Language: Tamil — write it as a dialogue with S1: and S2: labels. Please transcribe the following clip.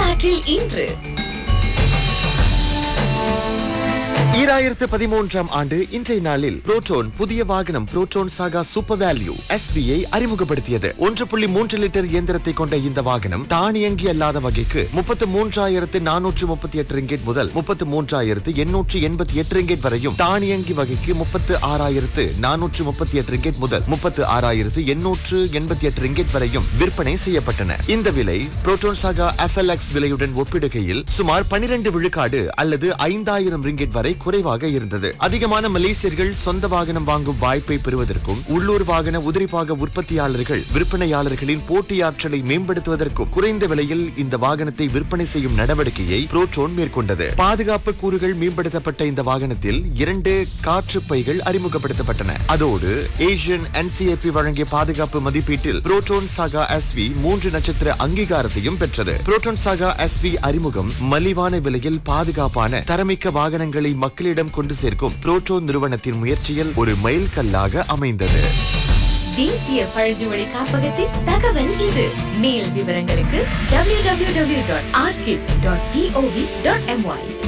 S1: வரலாற்றில் இன்று
S2: ஈராயிரத்து பதிமூன்றாம் ஆண்டு இன்றைய நாளில் புரோட்டோன் புதிய வாகனம் புரோட்டோன் சாகா சூப்பர் வேல்யூ எஸ்வியை அறிமுகப்படுத்தியது ஒன்று புள்ளி மூன்று லிட்டர் இயந்திரத்தை கொண்ட இந்த வாகனம் தானியங்கி அல்லாத வகைக்கு முப்பத்து மூன்றாயிரத்து நானூற்று முப்பத்தி எட்டு ரிங்கெட் முதல் முப்பத்து மூன்றாயிரத்து எண்ணூற்று எண்பத்தி எட்டு ரிங்கெட் வரையும் தானியங்கி வகைக்கு முப்பத்து ஆறாயிரத்து நானூற்று முப்பத்தி எட்டு ரிங்கெட் முதல் முப்பத்து ஆறாயிரத்து எண்ணூற்று எண்பத்தி எட்டு ரிங்கெட் வரையும் விற்பனை செய்யப்பட்டன இந்த விலை புரோட்டோன் சாகா எஃப்எல்எக்ஸ் விலையுடன் ஒப்பிடுகையில் சுமார் பனிரெண்டு விழுக்காடு அல்லது ஐந்தாயிரம் ரிங்கெட் வரை குறைவாக இருந்தது அதிகமான மலேசியர்கள் சொந்த வாகனம் வாங்கும் வாய்ப்பை பெறுவதற்கும் உள்ளூர் வாகன உதிரிபாக உற்பத்தியாளர்கள் விற்பனையாளர்களின் போட்டியாற்றலை மேம்படுத்துவதற்கும் குறைந்த விலையில் இந்த வாகனத்தை விற்பனை செய்யும் நடவடிக்கையை புரோட்ரோன் மேற்கொண்டது பாதுகாப்பு கூறுகள் மேம்படுத்தப்பட்ட இந்த வாகனத்தில் இரண்டு காற்று பைகள் அறிமுகப்படுத்தப்பட்டன அதோடு ஏசியன் என்சிஏபி வழங்கிய பாதுகாப்பு மதிப்பீட்டில் புரோட்டோன் சாகா எஸ்வி மூன்று நட்சத்திர அங்கீகாரத்தையும் பெற்றது புரோட்டோன் சாகா எஸ்வி அறிமுகம் மலிவான விலையில் பாதுகாப்பான தரமிக்க வாகனங்களை மக்களிடம் கொண்டு சேர்க்கும் புரோட்டோன் நிறுவனத்தின் முயற்சியில் ஒரு மைல்கல்லாக அமைந்தது
S1: தேசிய பழங்குடி காப்பகத்தின் தகவல் இது மேல் விவரங்களுக்கு www.archive.gov.my